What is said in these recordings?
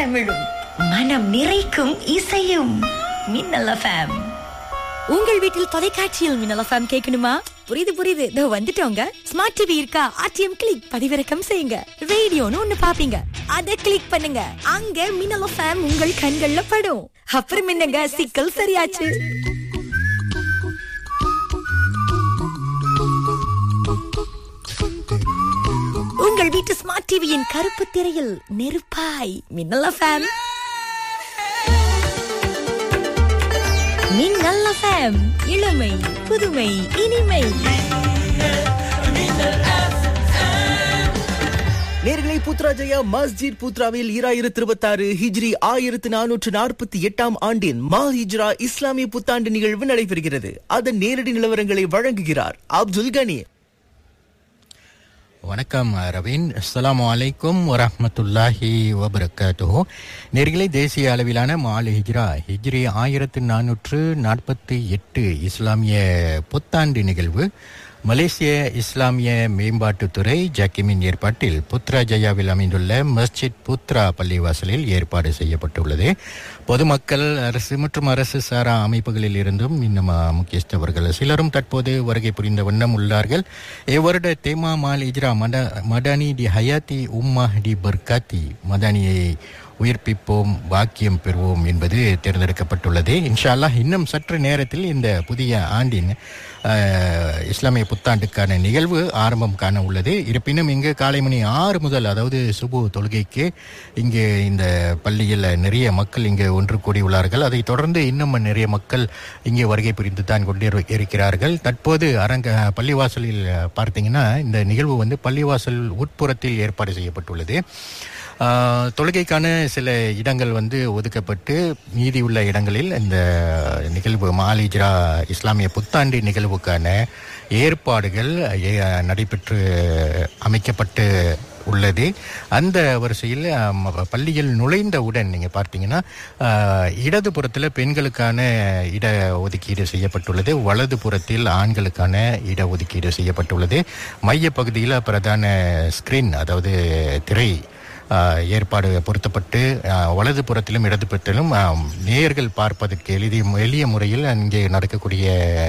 தமிழும் மனம் நிறைக்கும் இசையும் மின்னல் எஃப்எம் உங்கள் வீட்டில் தொலைக்காட்சியில் மின்னல் எஃப்எம் கேட்கணுமா புரியுது புரியுது இதோ வந்துட்டோங்க ஸ்மார்ட் டிவி இருக்கா ஆர்டிஎம் கிளிக் பதிவிறக்கம் செய்யுங்க ரேடியோன்னு ஒண்ணு பாப்பீங்க அத கிளிக் பண்ணுங்க அங்க மின்னல் எஃப்எம் உங்கள் கண்கள்ல படும் அப்புறம் என்னங்க சிக்கல் சரியாச்சு உங்கள் வீட்டு ஸ்மார்ட் டிவியின் கருப்பு திரையில் நெருப்பாய் மின்னல் எஃப்எம் மின்னல் எஃப்எம் இளமை புதுமை இனிமை நேர்களை புத்ராஜயா மஸ்ஜித் புத்ராவில் ஈராயிரத்து இருபத்தாறு ஹிஜ்ரி ஆயிரத்து நானூற்று நாற்பத்தி எட்டாம் ஆண்டின் மா ஹிஜ்ரா இஸ்லாமிய புத்தாண்டு நிகழ்வு நடைபெறுகிறது அதன் நேரடி நிலவரங்களை வழங்குகிறார் அப்துல் கனி வணக்கம் ரவீன் அஸ்ஸலாமு அலைக்கும் வரஹ்மத்துல்லாஹி வபரகாத்துஹு நேர்களை தேசிய அளவிலான மால் ஹிஜ்ரா ஹிஜ்ரி ஆயிரத்து நானூற்று நாற்பத்தி எட்டு இஸ்லாமிய புத்தாண்டு நிகழ்வு மலேசிய இஸ்லாமிய மேம்பாட்டுத்துறை ஜக்கிமின் ஏற்பாட்டில் புத்ரா ஜயாவில் அமைந்துள்ள மஸ்ஜித் புத்ரா பள்ளிவாசலில் ஏற்பாடு செய்யப்பட்டுள்ளது பொதுமக்கள் அரசு மற்றும் அரசு சாரா அமைப்புகளில் இருந்தும் இன்னும் அஹ், முக்கியஸ்தவர்கள் சிலரும் தற்போது வருகை புரிந்த வண்ணம் உள்ளார்கள் இவ்வருட தேமா மால் இஜ்ரா மட மடானி டி ஹயாத்தி உம்மா டி பர்காத்தி மதானியை உயிர்ப்பிப்போம் வாக்கியம் பெறுவோம் என்பது தேர்ந்தெடுக்கப்பட்டுள்ளது இன்ஷா அல்லாஹ் இன்னும் சற்று நேரத்தில் இந்த புதிய ஆண்டின் அஹ், இஸ்லாமிய புத்தாண்டுக்கான நிகழ்வு ஆரம்பம் காண உள்ளது இருப்பினும் இங்கு காலை மணி ஆறு முதல் அதாவது சுபு தொழுகைக்கு இங்கு இந்த பள்ளியில் நிறைய மக்கள் இங்கு ஒன்று கூடியுள்ளார்கள் அதைத் தொடர்ந்து இன்னும் நிறைய மக்கள் இங்கே வருகை புரிந்து தான் கொண்டு இருக்கிறார்கள் தற்போது அரங்க பள்ளிவாசலில் பார்த்தீங்கன்னா இந்த நிகழ்வு வந்து பள்ளிவாசல் உட்புறத்தில் ஏற்பாடு செய்யப்பட்டுள்ளது ஆஹ், தொழுகைக்கான சில இடங்கள் வந்து ஒதுக்கப்பட்டு மீதி உள்ள இடங்களில் இந்த நிகழ்வு மாலிஜ்ரா இஸ்லாமிய புத்தாண்டு நிகழ்வுக்கான ஏற்பாடுகள் ஏ- நடைபெற்று அமைக்கப்பட்டு உள்ளது அந்த வரிசையில் ஆம், பள்ளியில் நுழைந்தவுடன் நீங்க பார்த்தீங்கன்னா ஆஹ், இடதுபுறத்தில் பெண்களுக்கான இட ஒதுக்கீடு செய்யப்பட்டுள்ளது வலது புறத்தில் ஆண்களுக்கான இட ஒதுக்கீடு செய்யப்பட்டுள்ளது மைய பகுதியில் பிரதான ஸ்கிரீன் அதாவது திரை ஆஹ், ஏற்பாடு பொருத்தப்பட்டு ஆஹ், வலது புறத்திலும் இடது புறத்திலும் ஆம், நேயர்கள் பார்ப்பதற்கு எளிய எளிய முறையில் அங்கே நடக்கக்கூடிய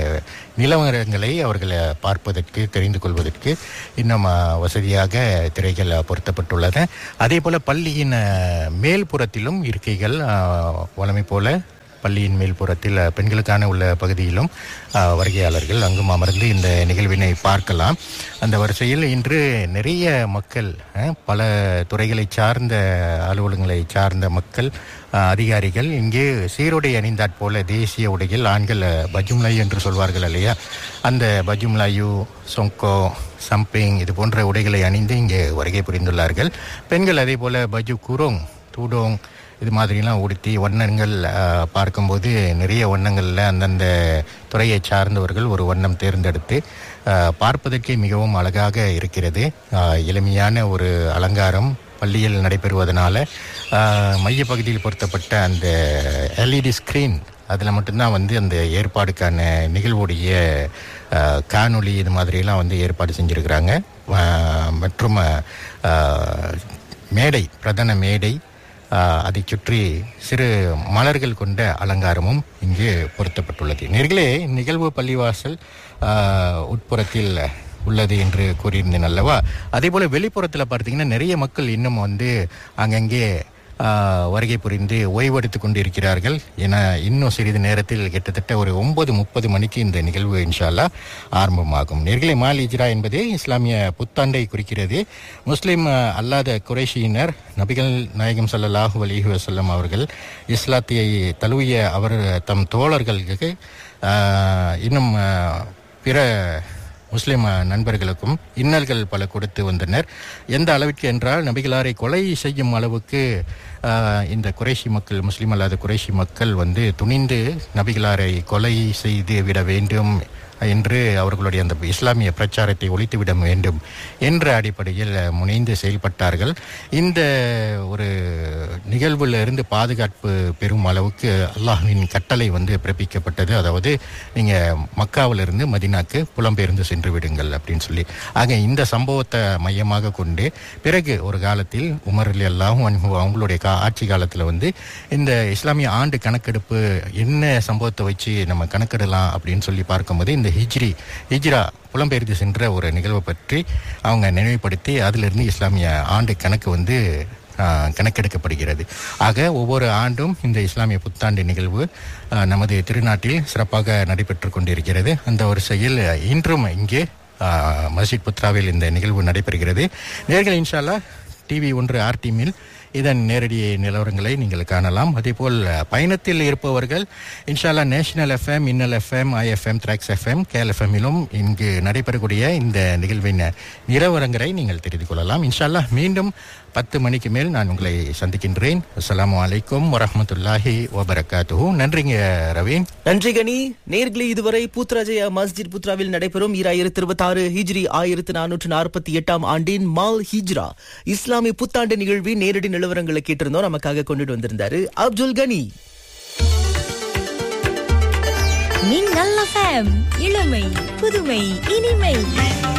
நிலவரங்களை அவர்கள் பார்ப்பதற்கு தெரிந்து கொள்வதற்கு இன்னும் ஆஹ், வசதியாக திரைகள் பொருத்தப்பட்டுள்ளன அதே போல பள்ளியின் ஆஹ், மேல் புறத்திலும் இருக்கைகள் ஆஹ், வழமை போல பள்ளியின் மேல்புறத்தில் அஹ், பெண்களுக்கான உள்ள பகுதியிலும் அஹ், வருகையாளர்கள் அங்கும் அமர்ந்து இந்த நிகழ்வினை பார்க்கலாம் அந்த வரிசையில் இன்று நிறைய மக்கள் அஹ், பல துறைகளை சார்ந்த அலுவலகங்களை சார்ந்த மக்கள் அஹ், அதிகாரிகள் இங்கே சீருடை அணிந்தாற் போல தேசிய உடையில் ஆண்கள் அஹ், பஜும்லாயு என்று சொல்வார்கள் இல்லையா அந்த பஜும்லாயு சொங்கோ சம்பிங் இது போன்ற உடைகளை அணிந்து இங்கே வருகை புரிந்துள்ளார்கள் பெண்கள் அதே போல பஜு குரோங் தூடோங் இது மாதிரிலாம் உடுத்தி வண்ணங்கள் ஆஹ், பார்க்கும்போது நிறைய வண்ணங்களில் அந்தந்த துறையை சார்ந்தவர்கள் ஒரு வண்ணம் தேர்ந்தெடுத்து ஆஹ், பார்ப்பதற்கே மிகவும் அழகாக இருக்கிறது ஆஹ், எளிமையான ஒரு அலங்காரம் பள்ளியில் நடைபெறுவதனால ஆஹ், மையப்பகுதியில் பொருத்தப்பட்ட அந்த எல்இடி ஸ்க்ரீன் அதில் மட்டும்தான் வந்து அந்த ஏற்பாடுக்கான நிகழ்வுடைய ஆஹ், காணொளி இது மாதிரியெல்லாம் வந்து ஏற்பாடு செஞ்சுருக்கிறாங்க ஆஹ், மற்றும் ஆஹ், மேடை பிரதான மேடை ஆஹ், அதைச் சுற்றி சிறு மலர்கள் கொண்ட அலங்காரமும் இங்கு பொருத்தப்பட்டுள்ளது நேர்களே நிகழ்வு பள்ளிவாசல் ஆஹ், உட்புறத்தில் உள்ளது என்று கூறியிருந்தேன் அல்லவா அதே போல வெளிப்புறத்தில் பார்த்தீங்கன்னா நிறைய மக்கள் இன்னும் வந்து அங்கங்கே ஆஹ், வருகை புரிந்து ஓய்வெடுத்துக் கொண்டு இருக்கிறார்கள் என இன்னும் சிறிது நேரத்தில் கிட்டத்தட்ட ஒரு ஒன்பது முப்பது மணிக்கு இந்த நிகழ்வு இன்ஷால்லா ஆரம்பமாகும் நேர்களை மால் இஜ்ரா என்பது இஸ்லாமிய புத்தாண்டை குறிக்கிறது முஸ்லிம் அஹ், அல்லாத குறைஷியினர் நபிகள் நாயகம் ஸல்லல்லாஹு அலைஹி வஸல்லம் அவர்கள் இஸ்லாத்தியை தழுவிய அவர் தம் தோழர்களுக்கு ஆஹ், இன்னும் ஆஹ், பிற முஸ்லிம் அஹ், நண்பர்களுக்கும் இன்னல்கள் பல கொடுத்து வந்தனர் எந்த அளவிற்கு என்றால் நபிகளாரை கொலை செய்யும் அளவுக்கு ஆஹ், இந்த குறைஷி மக்கள் முஸ்லிம் அல்லாத குறைஷி மக்கள் வந்து துணிந்து நபிகளாரை கொலை செய்து விட வேண்டும் என்று அவர்களுடைய அந்த இஸ்லாமிய பிரச்சாரத்தை ஒழித்துவிட வேண்டும் என்ற அடிப்படையில் முனைந்து செயல்பட்டார்கள் இந்த ஒரு நிகழ்வுல இருந்து பாதுகாப்பு பெறும் அளவுக்கு அல்லாஹ்வின் கட்டளை வந்து பிறப்பிக்கப்பட்டது அதாவது நீங்க மக்காவிலிருந்து மதினாக்கு புலம்பெயர்ந்து சென்று விடுங்கள் அப்படின்னு சொல்லி ஆக இந்த சம்பவத்தை மையமாக கொண்டு பிறகு ஒரு காலத்தில் உமர் அலி அல்லாஹும் அவங்களுடைய கா- ஆட்சி காலத்தில் வந்து இந்த இஸ்லாமிய ஆண்டு கணக்கெடுப்பு என்ன சம்பவத்தை வச்சு நம்ம கணக்கிடலாம் அப்படின்னு சொல்லி பார்க்கும்போது இந்த ஹிஜ்ரி ஹிஜ்ரா புலம்பெயர்ந்து சென்ற ஒரு நிகழ்வை பற்றி அவங்க நினைவுபடுத்தி அதிலிருந்து இஸ்லாமிய ஆண்டு கணக்கு வந்து ஆ, கணக்கெடுக்கப்படுகிறது ஆக ஒவ்வொரு ஆண்டும் இந்த இஸ்லாமிய புத்தாண்டு நிகழ்வு ஆ, நமது திருநாட்டில் சிறப்பாக நடைபெற்று கொண்டிருக்கிறது அந்த வரிசையில் இன்றும் இங்கே ஆ, மஸ்ஜித் புத்ராவில் இந்த நிகழ்வு நடைபெறுகிறது நேர்கள் இன்ஷால்லா டிவி ஒன்று ஆர் டீமில் இதன் நேரடி நிலவரங்களை நீங்கள் காணலாம் அதேபோல் பயணத்தில் இருப்பவர்கள் இன்ஷால்லா நேஷனல் எஃப்எம் இன்னல் எஃப்எம் ஐஎஃப்எம் த்ராக்ஸ் எஃப்எம் கேஎல் எஃப்எம்மிலும் இங்கு நடைபெறக்கூடிய இந்த நிகழ்வின் நிலவரங்களை நீங்கள் தெரிந்து கொள்ளலாம் இன்ஷால்லா மீண்டும் பத்து மணிக்கு மேல் நான் உங்களை சந்திக்கின்றேன் அஸ்ஸலாமு அலைக்கும் வரஹ்மத்துல்லாஹி வபரகாத்துஹு நன்றிங்க ரவீன் நன்றி கனி நேர்களே இதுவரை பூத்ராஜயா மஸ்ஜித் புத்ராவில் நடைபெறும் ஈராயிரத்தி இருபத்தி ஆறு ஹிஜ்ரி ஆயிரத்து நானூற்று நாற்பத்தி எட்டாம் ஆண்டின் மால் ஹிஜ்ரா இஸ்லாமிய புத்தாண்டு நிகழ்வின் நேரடி நிலவரங்களை கேட்டிருந்தோம் நமக்காக கொண்டுட்டு வந்திருந்தாரு அப்துல் கனி மின்னல் எஃப்எம் இளமை புதுமை இனிமை